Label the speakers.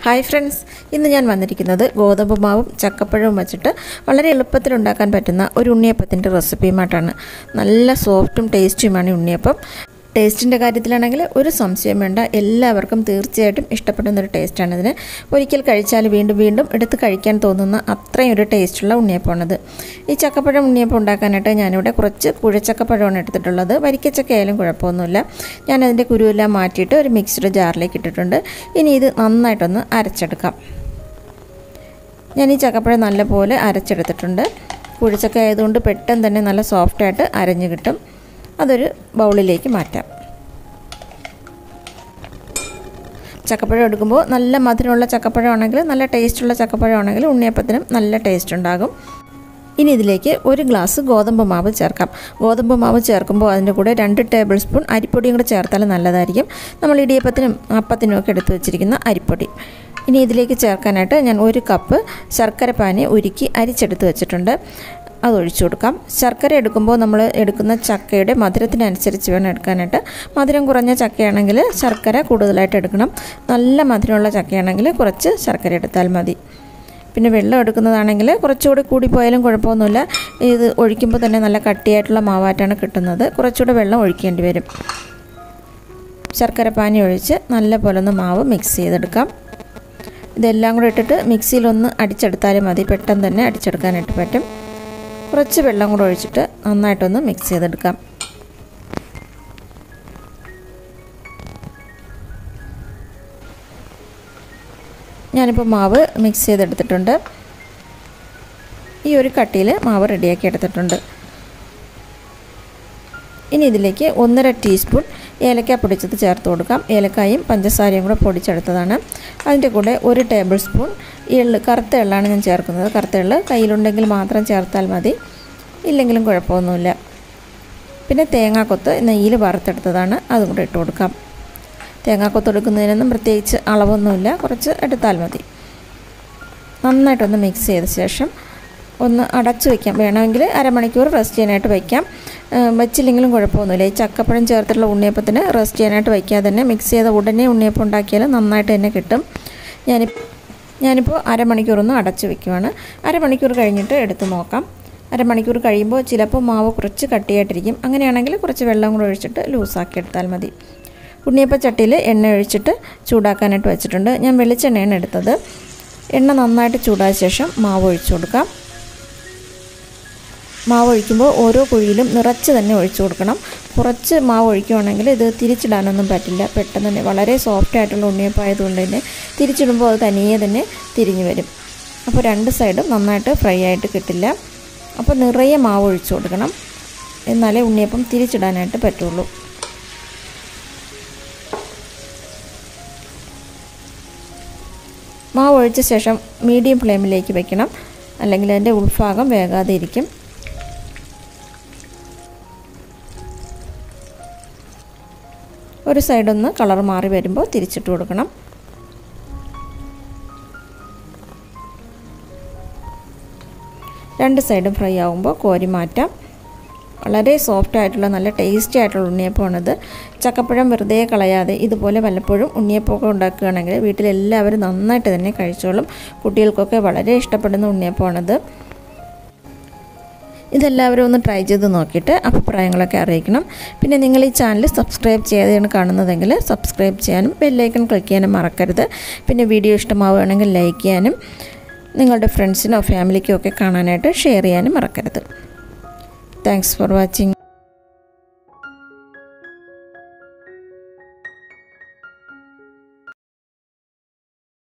Speaker 1: hi friends ഇന്ന് ഞാൻ വന്നിരിക്കുന്നത് ഗോതമ്പ് മാവും ചക്കപ്പഴവും വെച്ചിട്ട് വളരെ എളുപ്പത്തിൽ ഉണ്ടാക്കാൻ പറ്റുന്ന ഒരു ഉണ്ണിയപ്പത്തിൻ്റെ റെസിപ്പിയുമായിട്ടാണ് നല്ല സോഫ്റ്റും ടേസ്റ്റിയുമാണ് ഈ ഉണ്ണിയപ്പം ടേസ്റ്റിൻ്റെ കാര്യത്തിലാണെങ്കിൽ ഒരു സംശയം വേണ്ട എല്ലാവർക്കും തീർച്ചയായിട്ടും ഇഷ്ടപ്പെടുന്ന ഒരു ടേസ്റ്റാണ് ഇതിന് ഒരിക്കൽ കഴിച്ചാൽ വീണ്ടും വീണ്ടും എടുത്ത് കഴിക്കാൻ തോന്നുന്ന അത്രയും ഒരു ടേസ്റ്റുള്ള ഉണ്ണിയപ്പമാണിത് ഈ ചക്കപ്പഴം ഉണ്ണിയപ്പം ഉണ്ടാക്കാനായിട്ട് ഞാനിവിടെ കുറച്ച് കുഴച്ചക്കപ്പഴമാണ് എടുത്തിട്ടുള്ളത് വരിക്കച്ചക്ക ആയാലും കുഴപ്പമൊന്നുമില്ല ഞാനതിൻ്റെ കുരുവെല്ലാം മാറ്റിയിട്ട് ഒരു മിക്സ്ഡ് ജാറിലേക്ക് ഇട്ടിട്ടുണ്ട് ഇനി ഇത് നന്നായിട്ടൊന്ന് അരച്ചെടുക്കാം ഞാൻ ഈ ചക്കപ്പഴം നല്ലപോലെ അരച്ചെടുത്തിട്ടുണ്ട് കുഴിച്ചക്ക ആയതുകൊണ്ട് പെട്ടെന്ന് തന്നെ നല്ല സോഫ്റ്റായിട്ട് അരഞ്ഞു കിട്ടും അതൊരു ബൗളിലേക്ക് മാറ്റാം ചക്കപ്പഴം എടുക്കുമ്പോൾ നല്ല മധുരമുള്ള ചക്കപ്പഴമാണെങ്കിൽ നല്ല ടേസ്റ്റുള്ള ചക്കപ്പഴമാണെങ്കിൽ ഉണ്ണിയപ്പത്തിനും നല്ല ടേസ്റ്റ് ഉണ്ടാകും ഇനി ഇതിലേക്ക് ഒരു ഗ്ലാസ് ഗോതമ്പ് മാവ് ചേർക്കാം ഗോതമ്പ് മാവ് ചേർക്കുമ്പോൾ അതിൻ്റെ കൂടെ രണ്ട് ടേബിൾ സ്പൂൺ അരിപ്പൊടിയും കൂടെ ചേർത്താൽ നല്ലതായിരിക്കും നമ്മൾ ഇടിയപ്പത്തിനും അപ്പത്തിനും ഒക്കെ എടുത്ത് വെച്ചിരിക്കുന്ന അരിപ്പൊടി ഇനി ഇതിലേക്ക് ചേർക്കാനായിട്ട് ഞാൻ ഒരു കപ്പ് ശർക്കര പാനി ഉരുക്കി അരിച്ചെടുത്ത് വെച്ചിട്ടുണ്ട് അത് ഒഴിച്ചു കൊടുക്കാം ശർക്കര എടുക്കുമ്പോൾ നമ്മൾ എടുക്കുന്ന ചക്കയുടെ മധുരത്തിനനുസരിച്ച് വേണം എടുക്കാനായിട്ട് മധുരം കുറഞ്ഞ ചക്കയാണെങ്കിൽ ശർക്കര കൂടുതലായിട്ട് എടുക്കണം നല്ല മധുരമുള്ള ചക്കയാണെങ്കിൽ കുറച്ച് ശർക്കര എടുത്താൽ മതി പിന്നെ വെള്ളം എടുക്കുന്നതാണെങ്കിൽ കുറച്ചുകൂടി കൂടിപ്പോയാലും കുഴപ്പമൊന്നുമില്ല ഇത് ഒഴിക്കുമ്പോൾ തന്നെ നല്ല കട്ടിയായിട്ടുള്ള മാവായിട്ടാണ് കിട്ടുന്നത് കുറച്ചുകൂടെ വെള്ളം ഒഴിക്കേണ്ടി വരും ശർക്കര പാനി ഒഴിച്ച് നല്ല പോലെ ഒന്ന് മാവ് മിക്സ് ചെയ്തെടുക്കാം ഇതെല്ലാം കൂടെ ഇട്ടിട്ട് മിക്സിയിലൊന്ന് അടിച്ചെടുത്താലും മതി പെട്ടെന്ന് തന്നെ അടിച്ചെടുക്കാനായിട്ട് പറ്റും കുറച്ച് വെള്ളം കൂടെ ഒഴിച്ചിട്ട് നന്നായിട്ടൊന്ന് മിക്സ് ചെയ്തെടുക്കാം ഞാനിപ്പോൾ മാവ് മിക്സ് ചെയ്തെടുത്തിട്ടുണ്ട് ഈ ഒരു കട്ടിയിൽ മാവ് റെഡിയാക്കി എടുത്തിട്ടുണ്ട് ഇനി ഇതിലേക്ക് ഒന്നര ടീസ്പൂൺ ഏലക്ക പൊടിച്ചത് ചേർത്ത് കൊടുക്കാം ഏലക്കായും പഞ്ചസാരയും കൂടെ പൊടിച്ചെടുത്തതാണ് അതിൻ്റെ കൂടെ ഒരു ടേബിൾ സ്പൂൺ എള്ള് കറുത്ത എള്ളാണ് ഞാൻ ചേർക്കുന്നത് കറുത്ത എള്ള് കയ്യിലുണ്ടെങ്കിൽ മാത്രം ചേർത്താൽ മതി ഇല്ലെങ്കിലും കുഴപ്പമൊന്നുമില്ല പിന്നെ തേങ്ങാക്കൊത്ത് നെയ്യിൽ വറുത്തെടുത്തതാണ് അതും കൂടെ ഇട്ട് കൊടുക്കാം തേങ്ങാക്കൊത്ത് എടുക്കുന്നതിനൊന്നും പ്രത്യേകിച്ച് അളവൊന്നുമില്ല കുറച്ച് എടുത്താൽ മതി നന്നായിട്ടൊന്ന് മിക്സ് ചെയ്ത ശേഷം ഒന്ന് അടച്ചു വയ്ക്കാം വേണമെങ്കിൽ അരമണിക്കൂർ റെസ്റ്റ് ചെയ്യാനായിട്ട് വയ്ക്കാം വെച്ചില്ലെങ്കിലും കുഴപ്പമൊന്നുമില്ല ഈ ചക്കപ്പഴം ചേർത്തിട്ടുള്ള ഉണ്ണിയപ്പത്തിന് റെസ്റ്റ് ചെയ്യാനായിട്ട് വയ്ക്കാതെ തന്നെ മിക്സ് ചെയ്ത ഉടനെ ഉണ്ണിയപ്പം ഉണ്ടാക്കിയാൽ നന്നായിട്ട് തന്നെ കിട്ടും ഞാനി ഞാനിപ്പോൾ അരമണിക്കൂർ ഒന്ന് അടച്ചു വയ്ക്കുവാണ് അരമണിക്കൂർ കഴിഞ്ഞിട്ട് എടുത്ത് നോക്കാം അരമണിക്കൂർ കഴിയുമ്പോൾ ചിലപ്പോൾ മാവ് കുറച്ച് കട്ടിയായിട്ടിരിക്കും അങ്ങനെയാണെങ്കിൽ കുറച്ച് വെള്ളം കൂടെ ഒഴിച്ചിട്ട് ലൂസാക്കി എടുത്താൽ മതി ഉണ്ണിയപ്പ ചട്ടിയിൽ എണ്ണ ഒഴിച്ചിട്ട് ചൂടാക്കാനായിട്ട് വെച്ചിട്ടുണ്ട് ഞാൻ വെളിച്ചെണ്ണയാണ് എടുത്തത് എണ്ണ നന്നായിട്ട് ചൂടായ ശേഷം മാവ് ഒഴിച്ചു കൊടുക്കാം മാവ് ഒഴിക്കുമ്പോൾ ഓരോ കുഴിയിലും നിറച്ച് തന്നെ ഒഴിച്ചു കൊടുക്കണം കുറച്ച് മാവ് ഒഴിക്കുകയാണെങ്കിൽ ഇത് തിരിച്ചിടാനൊന്നും പറ്റില്ല പെട്ടെന്ന് തന്നെ വളരെ സോഫ്റ്റ് ആയിട്ടുള്ള ഉണ്ണിയപ്പം ആയതുകൊണ്ട് തന്നെ തിരിച്ചിടുമ്പോൾ അത് തനിയെ തന്നെ തിരിഞ്ഞു വരും അപ്പോൾ രണ്ട് സൈഡും നന്നായിട്ട് ഫ്രൈ ആയിട്ട് കിട്ടില്ല അപ്പോൾ നിറയെ മാവ് ഒഴിച്ചു കൊടുക്കണം എന്നാലേ ഉണ്ണിയപ്പം തിരിച്ചിടാനായിട്ട് പറ്റുള്ളൂ മാവ് ഒഴിച്ച ശേഷം മീഡിയം ഫ്ലെയിമിലേക്ക് വെക്കണം അല്ലെങ്കിൽ അതിൻ്റെ ഉൾഭാഗം വേകാതെ ഇരിക്കും ഒരു സൈഡൊന്ന് കളർ മാറി വരുമ്പോൾ തിരിച്ചിട്ട് കൊടുക്കണം രണ്ട് സൈഡും ഫ്രൈ ആകുമ്പോൾ കോരി മാറ്റാം വളരെ സോഫ്റ്റ് ആയിട്ടുള്ള നല്ല ടേസ്റ്റി ആയിട്ടുള്ള ഉണ്ണിയപ്പമാണിത് ചക്കപ്പഴം വെറുതെ കളയാതെ ഇതുപോലെ വല്ലപ്പോഴും ഉണ്ണിയപ്പമൊക്കെ ഉണ്ടാക്കുകയാണെങ്കിൽ വീട്ടിലെല്ലാവരും നന്നായിട്ട് തന്നെ കഴിച്ചോളും കുട്ടികൾക്കൊക്കെ വളരെ ഇഷ്ടപ്പെടുന്ന ഉണ്ണിയപ്പമാണിത് ഇതെല്ലാവരും ഒന്ന് ട്രൈ ചെയ്ത് നോക്കിയിട്ട് അഭിപ്രായങ്ങളൊക്കെ അറിയിക്കണം പിന്നെ നിങ്ങൾ ഈ ചാനൽ സബ്സ്ക്രൈബ് ചെയ്യാതെയാണ് കാണുന്നതെങ്കിൽ സബ്സ്ക്രൈബ് ചെയ്യാനും ബെല്ലൈക്കൺ ക്ലിക്ക് ചെയ്യാനും മറക്കരുത് പിന്നെ വീഡിയോ ഇഷ്ടമാവുകയാണെങ്കിൽ ലൈക്ക് ചെയ്യാനും നിങ്ങളുടെ ഫ്രണ്ട്സിനോ ഫാമിലിക്കോ ഒക്കെ കാണാനായിട്ട് ഷെയർ ചെയ്യാനും മറക്കരുത് താങ്ക്സ് ഫോർ വാച്ചിങ്